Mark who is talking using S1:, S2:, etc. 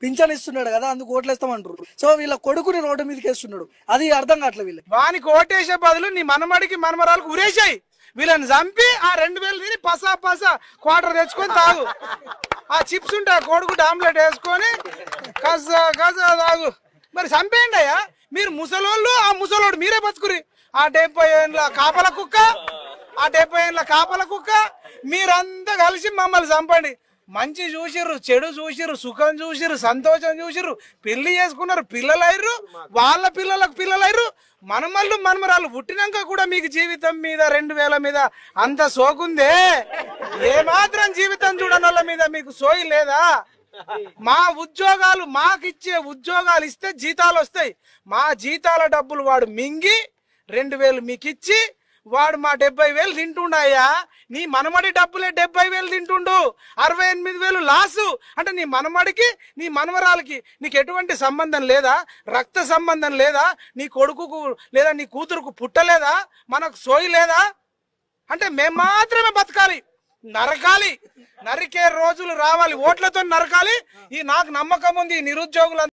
S1: pension ఇస్తున్నాడు కదా అందుకు ఓట్లేస్తామంటారు సో వీళ్ళ కొడుకుని రోడ్డు మీదకి వేస్తున్నాడు అది అర్థం కావట్లేదు వీళ్ళకి
S2: వానికి ఓటేసే బదులు నీ మనమడికి మనమరాలకు ఉరేసాయి వీళ్ళని చంపి ఆ రెండు వేలు తిని పసా పసా క్వార్టర్ తెచ్చుకొని తాగు ఆ చిప్స్ ఉంటాయి ఆ కోడిగుడ్డు ఆమ్లెట్ వేసుకొని కస కస తాగు మరి చంపేయండి అయ్యా మీరు ముసలోళ్ళు ఆ ముసలోడు మీరే బతుకురి ఆ డెబ్బై ఏళ్ళ కాపల కుక్క ఆ డెబ్బై ఏళ్ళ కాపల కుక్క మీరంతా కలిసి మమ్మల్ని చంపండి మంచి చూసిర్రు చెడు చూసిర్రు సుఖం చూసిర్రు సంతోషం చూసిర్రు పెళ్లి చేసుకున్నారు పిల్లలైర్రు వాళ్ళ పిల్లలకు పిల్లలైర్రు మనమల్లు మనమరాలు పుట్టినాక కూడా మీకు జీవితం మీద రెండు వేల మీద అంత సోకుందే ఏ మాత్రం జీవితం చూడనోళ్ళ మీద మీకు సోయి లేదా మా ఉద్యోగాలు మాకిచ్చే ఉద్యోగాలు ఇస్తే జీతాలు వస్తాయి మా జీతాల డబ్బులు వాడు మింగి రెండు వేలు మీకు ఇచ్చి వాడు మా డెబ్బై వేలు తింటుండయ్యా నీ మనమడి డబ్బులే డెబ్బై వేలు తింటుండు అరవై ఎనిమిది వేలు లాసు అంటే నీ మనమడికి నీ మనవరాలకి నీకు ఎటువంటి సంబంధం లేదా రక్త సంబంధం లేదా నీ కొడుకుకు లేదా నీ కూతురుకు పుట్టలేదా మనకు సోయి లేదా అంటే మేము మాత్రమే బతకాలి నరకాలి నరికే రోజులు రావాలి ఓట్లతో నరకాలి ఈ నాకు నమ్మకం ఉంది ఈ నిరుద్యోగులు